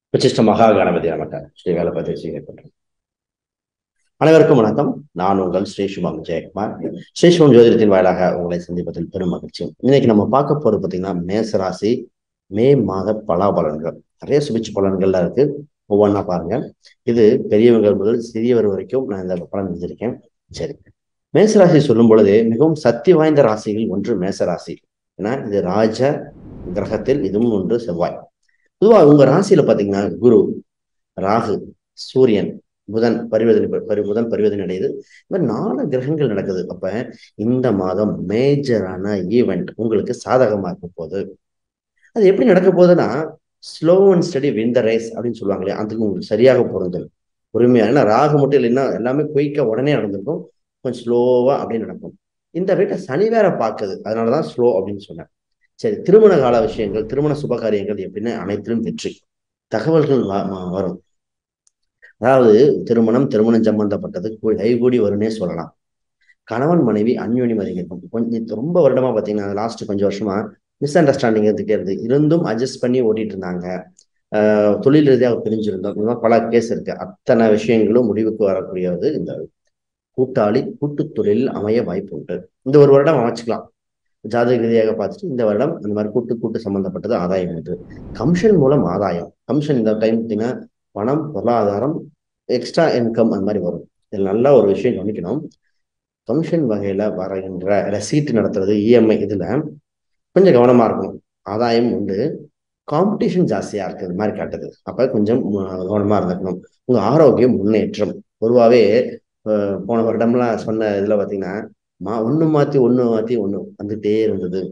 உச்சிஷ்ட மகா கணபதி நமக்கு ஸ்ரீ வேலபதி செய்யப்பட்டோம் அனைவருக்கும் வணக்கம் நான் உங்கள் ஸ்ரீ சுபம் ஜெயக்குமார் ஸ்ரீ சுபம் ஜோதிடத்தின் வாயிலாக உங்களை சந்திப்பதில் பெரும் மகிழ்ச்சி இன்னைக்கு நம்ம பார்க்க போறது பார்த்தீங்கன்னா மேசராசி மே மாத பலாபலன்கள் நிறைய சுபிச்சு பலன்கள்லாம் இருக்கு ஒவ்வொன்றா பாருங்க இது பெரியவர்கள் முதல் சிறியவர் வரைக்கும் நான் இந்த பலன் செஞ்சிருக்கேன் சரி மேசராசி சொல்லும் பொழுது மிகவும் சக்தி வாய்ந்த ராசிகள் ஒன்று மேசராசி ஏன்னா இது ராஜ கிரகத்தில் இதுவும் ஒன்று செவ்வாய் பொதுவாக உங்க ராசியில பாத்தீங்கன்னா குரு ராகு சூரியன் புதன் பரிவர்த்தனை பரி புதன் பரிவர்த்தனை அடையுது இந்த மாதிரி நாலு கிரகங்கள் நடக்குது அப்ப இந்த மாதம் மேஜரான ஈவெண்ட் உங்களுக்கு சாதகமா இருக்க போகுது அது எப்படி நடக்க போகுதுன்னா slow and steady win the race அப்படின்னு சொல்லுவாங்களே அதுக்கு உங்களுக்கு சரியாக பொருந்தும் பொறுமையா ஏன்னா ராகு மட்டும் இல்லைன்னா எல்லாமே குயிக்கா உடனே நடந்திருக்கும் கொஞ்சம் ஸ்லோவா அப்படின்னு நடக்கும் இந்த வீட்டை சனி வேற பார்க்குது அதனாலதான் ஸ்லோ அப்படின்னு சொன்னேன் சரி திருமண கால விஷயங்கள் திருமண சுபகாரியங்கள் எப்படின்னு அனைத்திலும் வெற்றி தகவல்கள் வரும் அதாவது திருமணம் திருமணம் சம்பந்தப்பட்டது கைகூடி வரும்னே சொல்லலாம் கணவன் மனைவி அந்யோன்யம் அதிகம் கொஞ்சம் ரொம்ப வருடமா பார்த்தீங்கன்னா லாஸ்ட் கொஞ்சம் வருஷமா மிஸ் அண்டர்ஸ்டாண்டிங் இருந்துகிட்டே இருந்து இருந்தும் அட்ஜஸ்ட் பண்ணி ஓட்டிட்டு இருந்தாங்க தொழில் ரீதியாக பிரிஞ்சிருந்தோம் இந்த மாதிரி பல கேஸ் இருக்கு அத்தனை விஷயங்களும் முடிவுக்கு வரக்கூடியது இந்த கூட்டாளி கூட்டு தொழில் அமைய வாய்ப்பு உண்டு இந்த ஒரு வருடம் அமைச்சுக்கலாம் ஜாதக ரீதியாக பார்த்துட்டு இந்த வருடம் அந்த மாதிரி கூட்டு கூட்டு சம்பந்தப்பட்டது ஆதாயம் உண்டு கமிஷன் மூலம் ஆதாயம் கமிஷன் இந்த டைம் பார்த்தீங்கன்னா பணம் பொருளாதாரம் எக்ஸ்ட்ரா இன்கம் அந்த மாதிரி வரும் இதில் நல்லா ஒரு விஷயம் கவனிக்கணும் கமிஷன் வகையில வருகின்ற ரெசீட் நடத்துறது இஎம்ஐ இதுல கொஞ்சம் கவனமா இருக்கணும் ஆதாயம் உண்டு காம்படிஷன் ஜாஸ்தியா இருக்கு இது மாதிரி காட்டுது அப்ப கொஞ்சம் கவனமா இருந்துக்கணும் உங்க ஆரோக்கியம் முன்னேற்றம் பொதுவாகவே போன வருடம்லாம் சொன்ன இதுல பாத்தீங்கன்னா மா ஒண்ணு மாத்தி ஒண்ணு மாத்தி ஒண்ணு வந்துட்டே இருந்தது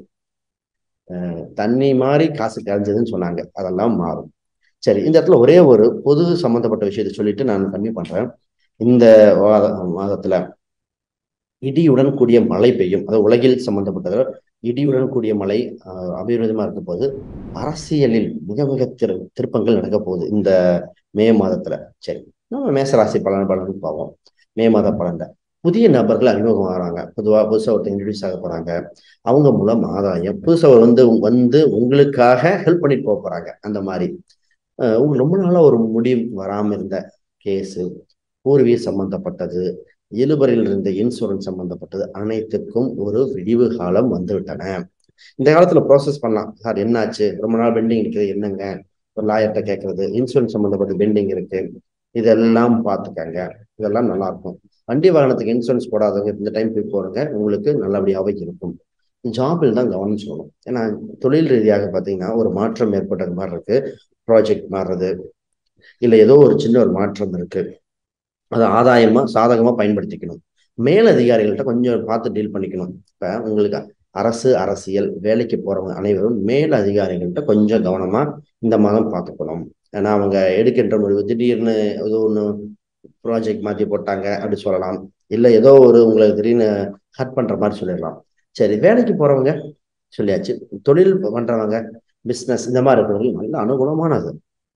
தண்ணி மாதிரி காசு கரைஞ்சதுன்னு சொன்னாங்க அதெல்லாம் மாறும் சரி இந்த இடத்துல ஒரே ஒரு பொது சம்பந்தப்பட்ட விஷயத்தை சொல்லிட்டு நான் கம்மி பண்றேன் இந்த மாதத்துல இடியுடன் கூடிய மழை பெய்யும் அது உலகில் சம்பந்தப்பட்டது இடியுடன் கூடிய மழை அபிவிருதமா இருக்க போது அரசியலில் மிக மிக திரு திருப்பங்கள் நடக்க போகுது இந்த மே மாதத்துல சரி நம்ம மேசராசி பலன் பலன் பார்ப்போம் மே மாத பலன்ல புதிய நபர்கள் அறிமுகம் ஆகிறாங்க பொதுவாக புதுசாக ஒருத்தர் இன்ட்ரடியூஸ் ஆக போறாங்க அவங்க மூலம் ஆதாயம் புதுசாக வந்து வந்து உங்களுக்காக ஹெல்ப் பண்ணிட்டு போக போறாங்க அந்த மாதிரி உங்களுக்கு ரொம்ப நாளா ஒரு முடிவு வராமல் இருந்த கேஸு பூர்வீக சம்பந்தப்பட்டது இழுபறையில் இருந்த இன்சூரன்ஸ் சம்பந்தப்பட்டது அனைத்துக்கும் ஒரு விடிவு காலம் வந்து விட்டன இந்த காலத்துல ப்ராசஸ் பண்ணலாம் சார் என்னாச்சு ரொம்ப நாள் பெண்டிங் இருக்குது என்னங்க ஒரு லாயர்கிட்ட கேட்கறது இன்சூரன்ஸ் சம்பந்தப்பட்ட பெண்டிங் இருக்கு இதெல்லாம் பார்த்துக்கங்க இதெல்லாம் நல்லா இருக்கும் வண்டி வாகனத்துக்கு இன்சூரன்ஸ் போடாதவங்க இந்த டைம் போய் போறங்க உங்களுக்கு நல்லபடியாகவே இருக்கும் ஜாபில் தான் கவனம் சொல்லணும் ஏன்னா தொழில் ரீதியாக பார்த்தீங்கன்னா ஒரு மாற்றம் ஏற்பட்டது மாதிரி இருக்கு ப்ராஜெக்ட் மாறுறது இல்லை ஏதோ ஒரு சின்ன ஒரு மாற்றம் இருக்கு அதை ஆதாயமா சாதகமா பயன்படுத்திக்கணும் மேல் அதிகாரிகள்கிட்ட கொஞ்சம் பார்த்து டீல் பண்ணிக்கணும் இப்ப உங்களுக்கு அரசு அரசியல் வேலைக்கு போறவங்க அனைவரும் மேல் அதிகாரிகள்கிட்ட கொஞ்சம் கவனமா இந்த மாதம் பார்த்துக்கணும் ஏன்னா அவங்க எடுக்கின்ற முடிவு திடீர்னு ஏதோ ஒன்று ப்ராஜெக்ட் மாற்றி போட்டாங்க அப்படி சொல்லலாம் இல்லை ஏதோ ஒரு உங்களுக்கு திடீர்னு ஹர்ட் பண்ற மாதிரி சொல்லிடலாம் சரி வேலைக்கு போறவங்க சொல்லியாச்சு தொழில் பண்றவங்க பிஸ்னஸ் இந்த மாதிரி இருக்கிறவங்க நல்ல அனுகூலமானது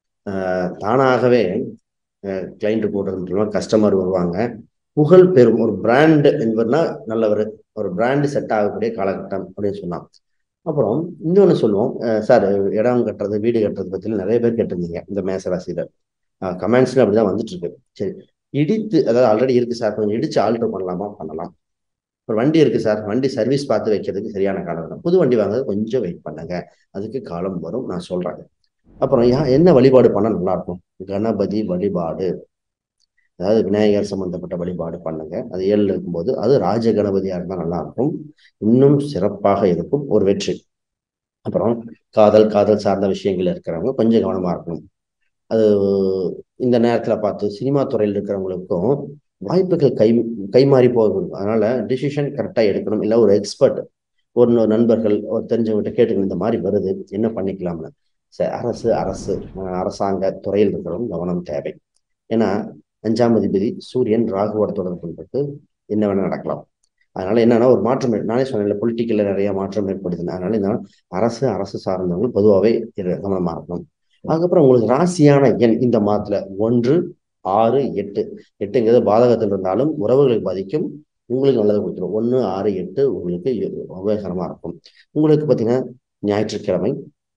தானாகவே கிளைண்ட் போடுறது கஸ்டமர் வருவாங்க புகழ் பெறும் ஒரு பிராண்டு என்பதுனா நல்லவர் ஒரு பிராண்டு செட் ஆகக்கூடிய காலகட்டம் அப்படின்னு சொன்னான் அப்புறம் இன்னொன்று சொல்லுவோம் சார் இடம் கட்டுறது வீடு கட்டுறது பற்றி நிறைய பேர் கேட்டிருந்தீங்க இந்த மேசராசியில கமெண்ட்ஸ்ல அப்படிதான் வந்துட்டு இருக்கு சரி இடித்து அதாவது ஆல்ரெடி இருக்கு சார் கொஞ்சம் இடிச்சு ஆல்டர் பண்ணலாமா பண்ணலாம் ஒரு வண்டி இருக்கு சார் வண்டி சர்வீஸ் பார்த்து வைக்கிறதுக்கு சரியான காலம் புது வண்டி வாங்குறது கொஞ்சம் வெயிட் பண்ணுங்க அதுக்கு காலம் வரும் நான் சொல்றேன் அப்புறம் யா என்ன வழிபாடு பண்ண நல்லா இருக்கும் கணபதி வழிபாடு அதாவது விநாயகர் சம்பந்தப்பட்ட வழிபாடு பண்ணுங்க அது ஏழு இருக்கும்போது அது ராஜ கணபதியா இருந்தால் நல்லா இருக்கும் இன்னும் சிறப்பாக இருக்கும் ஒரு வெற்றி அப்புறம் காதல் காதல் சார்ந்த விஷயங்கள் இருக்கிறவங்க கொஞ்சம் கவனமா இருக்கணும் அது இந்த நேரத்துல பார்த்து சினிமா துறையில் இருக்கிறவங்களுக்கும் வாய்ப்புகள் கை கைமாறி போகும் அதனால டிசிஷன் கரெக்டாக எடுக்கணும் இல்லை ஒரு எக்ஸ்பர்ட் ஒரு நண்பர்கள் ஒரு தெரிஞ்சவங்ககிட்ட கேட்டுக்கணும் இந்த மாதிரி வருது என்ன பண்ணிக்கலாம்னு அரசு அரசு அரசாங்க துறையில் இருக்கிறவங்க கவனம் தேவை ஏன்னா அஞ்சாம் அதிபதி சூரியன் ராகுவோட தொடர்பு கொண்டு என்ன வேணா நடக்கலாம் அதனால என்னன்னா ஒரு மாற்றம் நானே சொன்னேன் பொலிட்டிக்கல்ல நிறைய மாற்றம் ஏற்படுதுன்னு அதனால என்ன அரசு அரசு சார்ந்தவங்க பொதுவாகவே கவனமா இருக்கணும் அதுக்கப்புறம் உங்களுக்கு ராசியான எண் இந்த மாதத்துல ஒன்று ஆறு எட்டு எட்டுங்கிறது பாதகத்தில் இருந்தாலும் உறவுகளுக்கு பாதிக்கும் உங்களுக்கு நல்லது கொடுத்துரும் ஒன்று ஆறு எட்டு உங்களுக்கு உபயோகரமா இருக்கும் உங்களுக்கு பார்த்தீங்கன்னா ஞாயிற்றுக்கிழமை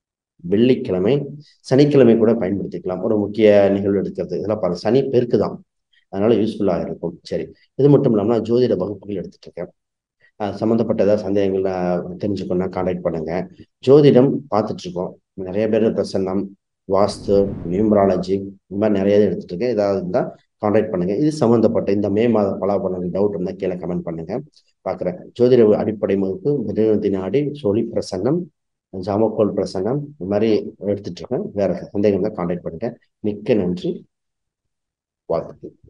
வெள்ளிக்கிழமை சனிக்கிழமை கூட பயன்படுத்திக்கலாம் ஒரு முக்கிய நிகழ்வு எடுக்கிறது இதெல்லாம் பாருங்க சனி பெருக்கு தான் அதனால யூஸ்ஃபுல்லாக இருக்கும் சரி இது மட்டும் இல்லாமல் நான் ஜோதிட வகுப்புகள் எடுத்துட்டு இருக்கேன் சம்மந்தப்பட்ட ஏதாவது சந்தேகங்கள் தெரிஞ்சுக்கணும்னா கான்டாக்ட் பண்ணுங்க ஜோதிடம் பார்த்துட்டு இருக்கோம் நிறைய பேர் பிரசன்னம் வாஸ்து நியூமராலஜி இந்த மாதிரி நிறைய இது எடுத்துட்டு இருக்கேன் ஏதாவது இருந்தால் கான்டாக்ட் பண்ணுங்க இது சம்மந்தப்பட்ட இந்த மே மாத பலாபலன் டவுட் இருந்தால் கீழே கமெண்ட் பண்ணுங்க பார்க்குறேன் ஜோதிட அடிப்படை வகுப்பு மிருகதி நாடி சொலி பிரசன்னம் ஜாமக்கோல் பிரசன்னம் இந்த மாதிரி எடுத்துட்டு இருக்கேன் வேற சந்தேகம் தான் கான்டாக்ட் பண்ணுங்க மிக்க நன்றி வாழ்த்துக்கள்